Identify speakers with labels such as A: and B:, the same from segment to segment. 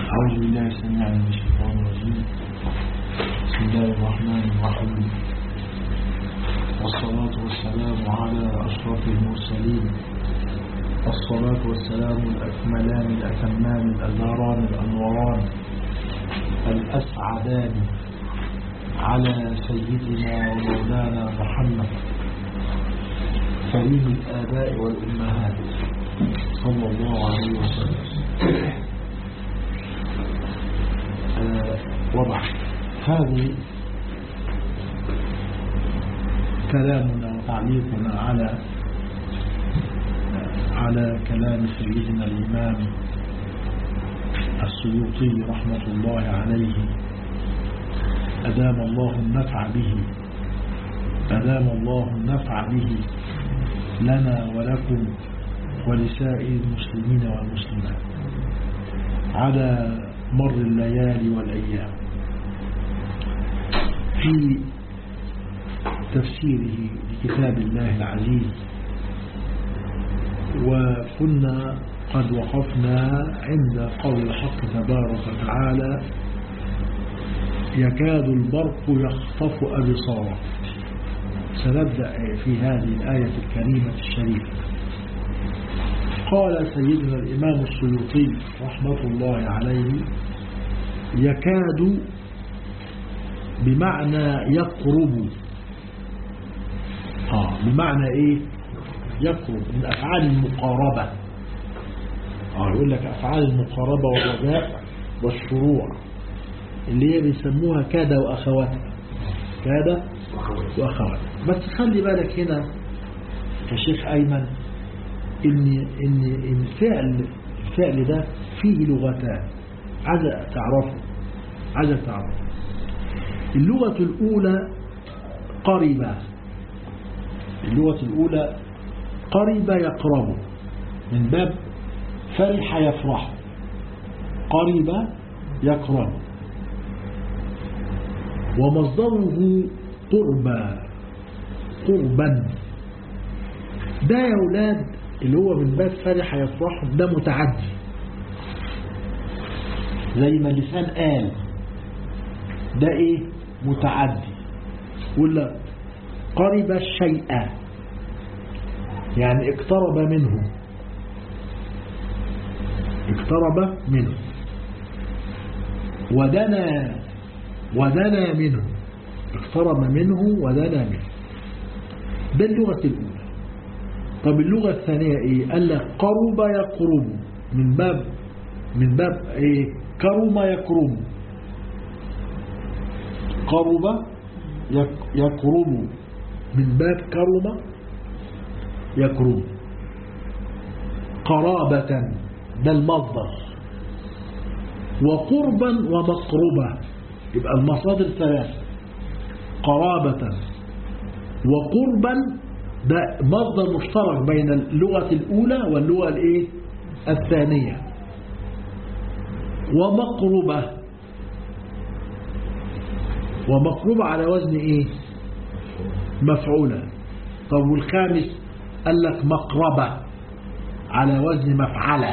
A: أعوذ بالله السميع من الشيطان الرجيم بسم الله الرحمن الرحيم والصلاة والسلام على أشرف المرسلين الصلاة والسلام الأكملان الأتمان الأزهران الأنوران الأسعدان على سيدنا ومولانا محمد كريم الآباء والأمهات صلى الله عليه وسلم آه وضع هذه كلامنا وتعليقنا على على كلام سيدنا الإمام السيوطي رحمة الله عليه أدام الله النفع به أدام الله النفع به لنا ولكم ولسائر المسلمين والمسلمات على مر الليالي والأيام في تفسيره لكتاب الله العزيز وكنا قد وقفنا عند قول الحق تبارك وتعالى يكاد البرق يخطف أبصاره سنبدأ في هذه الآية الكريمة الشريفة قال سيدنا الإمام السيوطي رحمة الله عليه يكاد بمعنى يقرب آه بمعنى إيه يقرب من أفعال المقاربة آه يقول لك أفعال المقاربة والرجاء والشروع اللي هي بيسموها كاد وأخواتها كاد وأخواتها بس خلي بالك هنا يا شيخ أيمن إن, إن الفعل الفعل ده فيه لغتان عايز تعرفه عايز تعرفه اللغة الأولى قربة اللغة الأولى قرب يقرب من باب فرح يفرح قرب يقرب ومصدره قربا قربا ده يا أولاد اللي هو من باب فرح يفرح ده متعدي زي ما لسان قال ده ايه متعدي ولا قرب الشيء يعني اقترب منه اقترب منه ودنا ودنا منه اقترب منه ودنا منه ده اللغة الأولى طب اللغة الثانية ايه قال لك قرب يقرب من باب من باب ايه كرم يكرم قرب يقرب من باب كرم يكرم قرابة ده المصدر وقربا ومقربة يبقى المصادر ثلاثة قرابة وقربا ده مصدر مشترك بين اللغة الأولى واللغة الإيه؟ الثانية ومقربة ومقربة على وزن إيه مفعولة طب والخامس قال لك مقربة على وزن مفعلة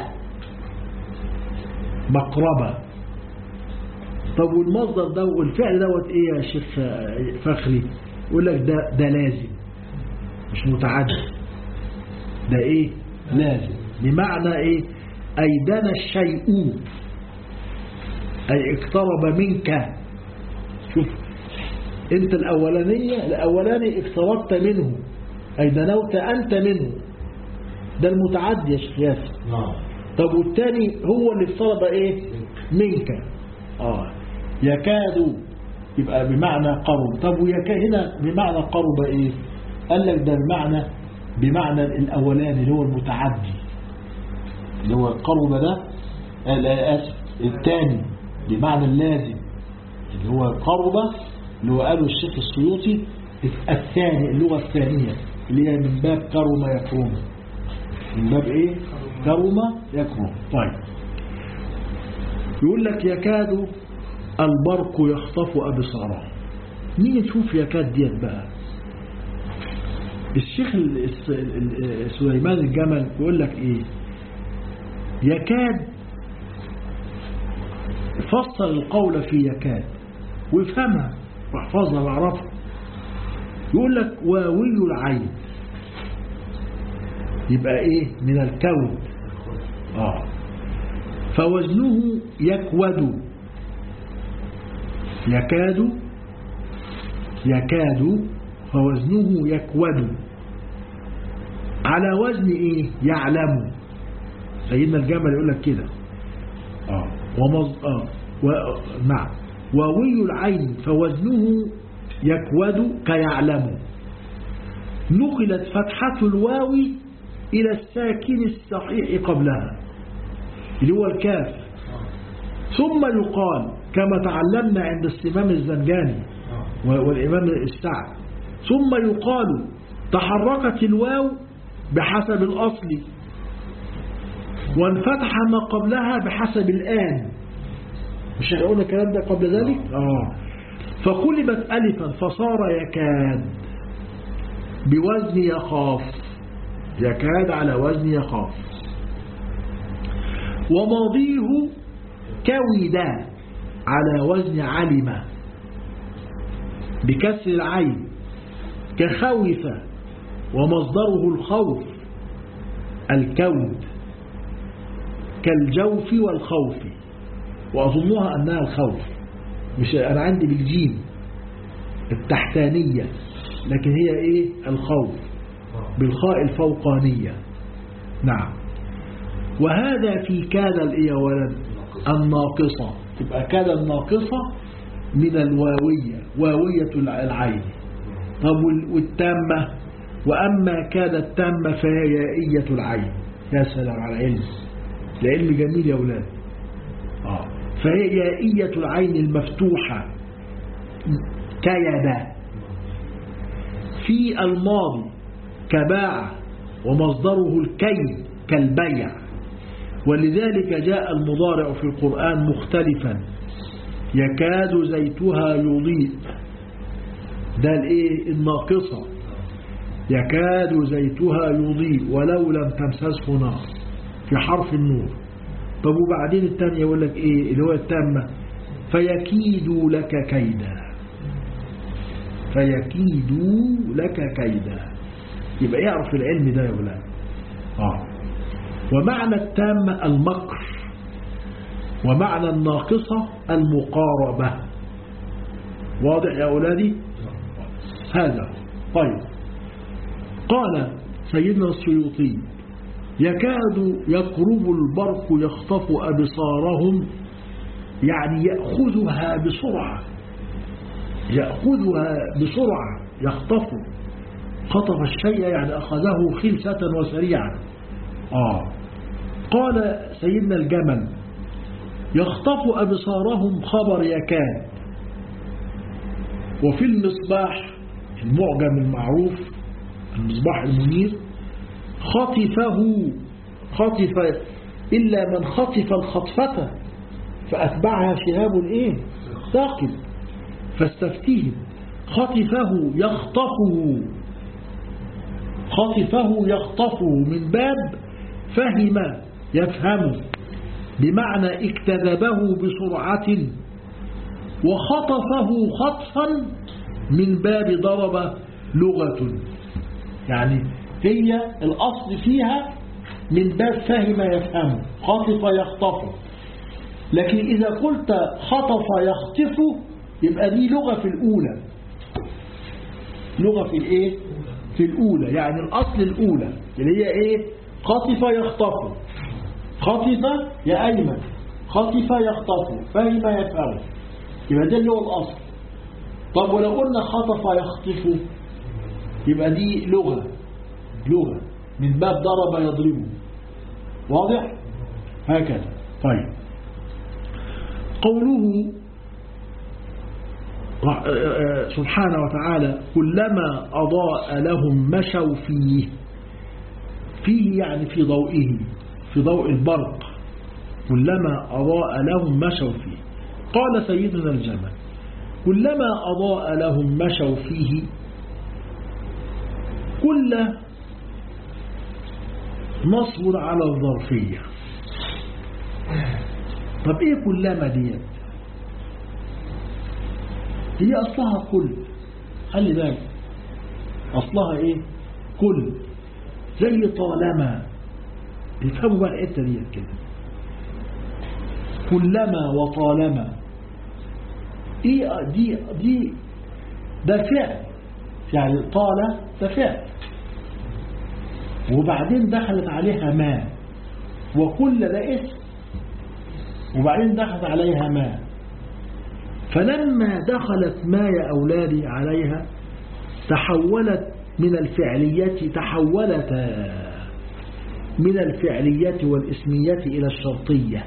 A: مقربة طب والمصدر ده والفعل دوت ايه يا شيخ فخري يقول لك ده ده لازم مش متعدي ده ايه لازم بمعنى ايه اي دنا الشيء اي اقترب منك شوف انت الاولانية الاولاني اقتربت منه اي دنوت انت منه ده المتعدي يا شيخ ياسر طب والتاني هو اللي اقترب ايه منك اه يكاد يبقى بمعنى قرب طب ويكاد هنا بمعنى قرب ايه قال لك ده بمعنى بمعنى الاولاني اللي هو المتعدي اللي هو قرب ده اسف الثاني بمعنى اللازم اللي هو قرب اللي هو قاله الشيخ السيوطي الثاني اللغة الثانية اللي هي من باب كرم يكرم من باب ايه كرم يكرم طيب يقول لك يكاد البرق يخطف أبصاره نيجي نشوف يكاد ديت بقى الشيخ سليمان الجمل يقول لك ايه يكاد فصل القول في يكاد ويفهمها واحفظها واعرفها يقول لك واوي العين يبقى ايه من الكود اه فوزنه يكود يكاد يكاد فوزنه يكود على وزن ايه يعلم سيدنا الجمل يقول لك كده اه ومز... اه و... نعم واوي العين فوزنه يكود كيعلم نقلت فتحة الواو إلى الساكن الصحيح قبلها اللي هو الكاف ثم يقال كما تعلمنا عند السمام الزنجاني والإمام السعد ثم يقال تحركت الواو بحسب الأصل وانفتح ما قبلها بحسب الآن مش هنقول الكلام ده قبل ذلك آه فقلبت ألفا فصار يكاد بوزن يخاف يكاد على وزن يخاف وماضيه كودا على وزن علم بكسر العين كخوف ومصدره الخوف الكود كالجوف والخوف وأظنها أنها الخوف مش أنا عندي بالجيم التحتانية لكن هي إيه الخوف بالخاء الفوقانية نعم وهذا في كاد الإيه ولد الناقصة تبقى كاد الناقصة من الواوية واوية العين طب والتامة وأما كانت تامة فهي يائية العين يا سلام على العلم العلم جميل يا أولاد آه. فهي يائية العين المفتوحة كيدا في الماضي كباع ومصدره الكي كالبيع ولذلك جاء المضارع في القرآن مختلفا يكاد زيتها يضيء ده الايه الناقصة يكاد زيتها يضيء ولو لم تمسسه نار في حرف النور طب وبعدين الثانية يقول لك ايه اللي هو التامة فيكيد لك كيدا فيكيد لك كيدا يبقى يعرف العلم ده يا ولاد اه ومعنى التامة المكر ومعنى الناقصة المقاربة واضح يا أولادي هذا طيب قال سيدنا السيوطي يكاد يقرب البرق يخطف أبصارهم يعني يأخذها بسرعة يأخذها بسرعة يخطف خطف الشيء يعني أخذه خلسة وسريعا آه قال سيدنا الجمل يخطف أبصارهم خبر يكاد وفي المصباح المعجم المعروف المصباح المنير خطفه خطف إلا من خطف الخطفة فأتبعها شهاب إيه ثاقب فاستفتهم خطفه يخطفه خطفه يخطفه من باب فهم يفهم بمعنى اكتذبه بسرعة وخطفه خطفا من باب ضرب لغة يعني هي الأصل فيها من باب فهم يفهم خطف يخطف لكن إذا قلت خطف يخطف يبقى دي لغة في الأولى لغة في الإيه في الأولى يعني الأصل الأولى اللي هي إيه خطف يخطف خطف يا أيمن خطف يخطف فهم يفهم يبقى ده اللي هو الأصل طب ولو قلنا خطف يخطف يبقى دي لغة لغة من باب ضرب يضربه واضح هكذا طيب قوله سبحانه وتعالى كلما أضاء لهم مشوا فيه فيه يعني في ضوئه في ضوء البرق كلما أضاء لهم مشوا فيه قال سيدنا الجمل كلما أضاء لهم مشوا فيه كل نصب على الظرفية طب ايه كلما ديت هي اصلها كل خلي بالك اصلها ايه كل زي طالما يفهموا بقى الحته ديت كده كلما وطالما ايه دي دي ده فعل يعني طال ده فعل وبعدين دخلت عليها ما وكل ده اسم وبعدين دخلت عليها ما فلما دخلت ما يا أولادي عليها تحولت من الفعلية تحولت من الفعلية والاسمية إلى الشرطية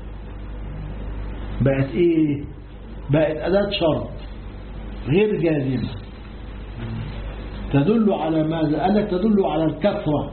A: بقت إيه بقت أداة شرط غير جازمة تدل على ماذا قال لك تدل على الكثرة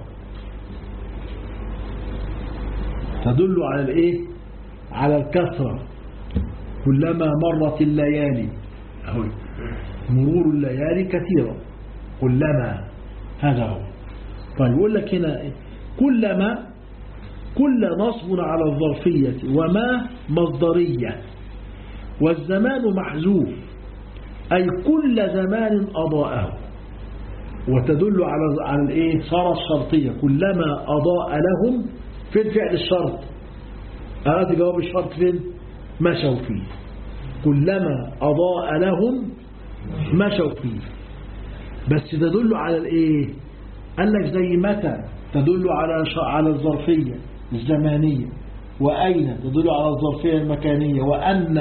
A: تدل على الايه على الكثرة كلما مرت الليالي أهو مرور الليالي كثيرة كلما هذا هو طيب يقول لك هنا كلما كل نصب على الظرفية وما مصدرية والزمان محذوف أي كل زمان أضاءه وتدل على على الايه صار الشرطيه كلما اضاء لهم فين فعل الشرط ادي جواب الشرط فين مشوا فيه كلما اضاء لهم مشوا فيه بس تدل على الايه قال لك زي متى تدل على على الظرفيه الزمانيه واين تدل على الظرفيه المكانيه وان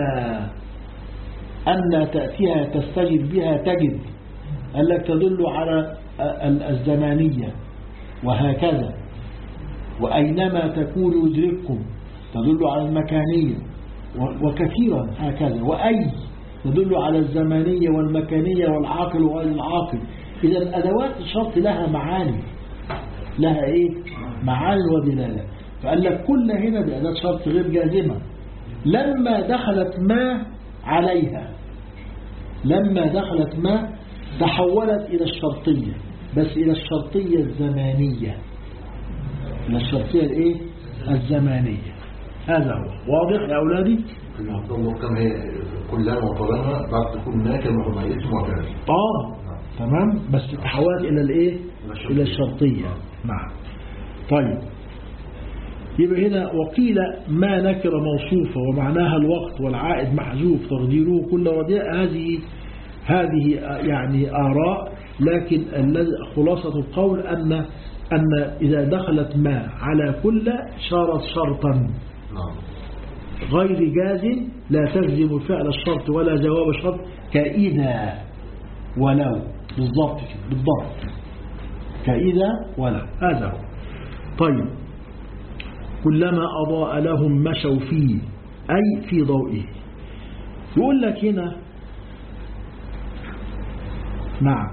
A: ان تاتيها تستجب بها تجد قال لك تدل على الزمانية وهكذا وأينما تكون يدرككم تدل على المكانية وكثيرا هكذا وأي تدل على الزمانية والمكانية والعاقل وغير العاقل إذا أدوات الشرط لها معاني لها إيه معاني ودلالة فقال لك كل هنا بأداة شرط غير جازمة لما دخلت ما عليها لما دخلت ما تحولت إلى الشرطية بس إلى الشرطية الزمانية إلى الشرطية الإيه؟ الزمانية هذا هو واضح يا أولادي؟
B: المفضل كم هي كلها وطالما بعد تكون هناك المحمية معترف
A: آه تمام بس تحولت إلى الإيه؟ إلى الشرطية نعم طيب يبقى هنا وقيل ما نكر موصوفة ومعناها الوقت والعائد محذوف تقديره كل وديع هذه هذه يعني آراء لكن خلاصة القول أن أن إذا دخلت ما على كل شارت شرطا غير جاز لا تجزم فعل الشرط ولا جواب الشرط كإذا ولو بالضبط بالضبط كإذا ولو هذا هو طيب كلما أضاء لهم مشوا فيه أي في ضوئه يقول لك هنا نعم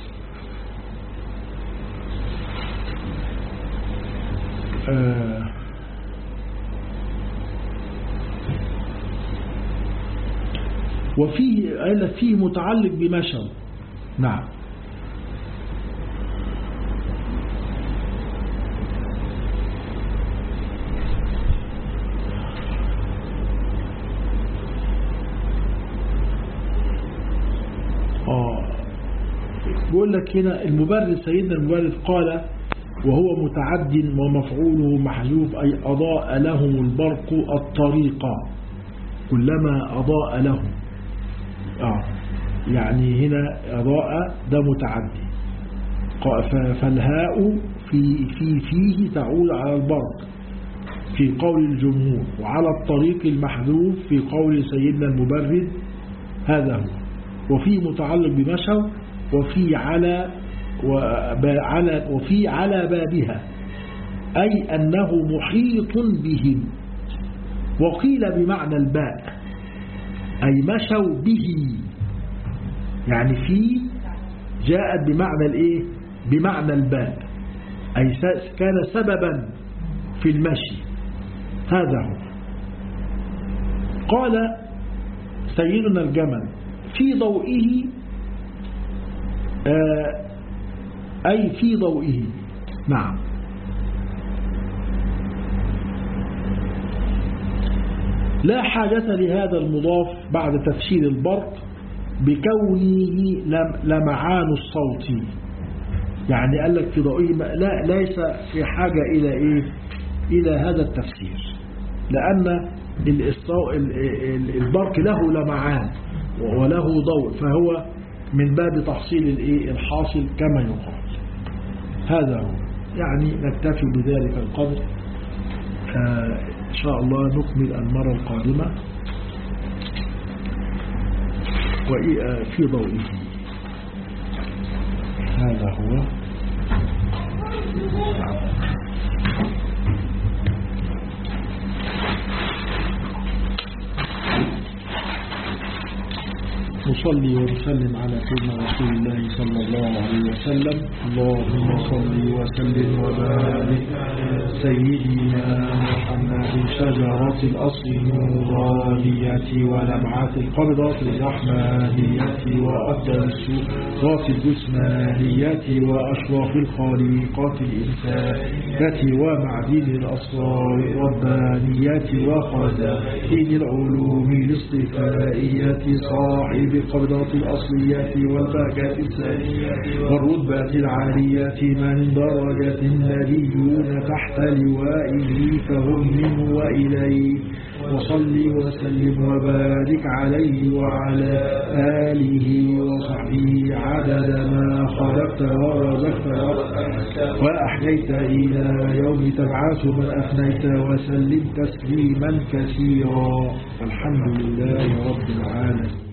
A: آه وفيه قال فيه متعلق بمشوا نعم بيقول لك هنا المبرد سيدنا المبرد قال وهو متعد ومفعوله محذوف أي أضاء لهم البرق الطريق كلما أضاء لهم آه يعني هنا أضاء ده متعدي فالهاء في في فيه تعود على البرق في قول الجمهور وعلى الطريق المحذوف في قول سيدنا المبرد هذا هو وفي متعلق بمشوا وفي على وعلى وفي على بابها أي أنه محيط بهم وقيل بمعنى الباء أي مشوا به يعني في جاءت بمعنى الايه بمعنى الباء أي كان سببا في المشي هذا هو قال سيدنا الجمل في ضوئه أي في ضوئه نعم لا حاجة لهذا المضاف بعد تفسير البرق بكونه لم- لمعان الصوت يعني قال لك في ضوئه ما- لا ليس في حاجة إلى إيه إلى هذا التفسير لأن الإصطو- ال- ال- البرق له لمعان وله ضوء فهو من باب تحصيل الإيه الحاصل كما يقال هذا هو يعني نكتفي بذلك القدر آه، إن شاء الله نكمل المرة القادمة وإيه- آه، في ضوئه هذا هو نصلي ونسلم على سيدنا رسول الله صلى الله عليه وسلم اللهم صل وسلم وبارك على سيدنا محمد شجرة الأصل النورانية ولمعة القبضة الرحمانية وأفضل السورات الجسمانية وأشرف الخليقات الإنسانية ومعدن الأسرار الربانية وخزائن العلوم الاصطفائية صاحب القبضة الأصلية والبهجة الثانية والرتبة العالية من درجة النبيون تحت لوائه فهم منه وإليه وصل وسلم وبارك عليه وعلى آله وصحبه عدد ما خلقت ورزقت وأحييت إلى يوم تبعث من أفنيت وسلم تسليما كثيرا الحمد لله رب العالمين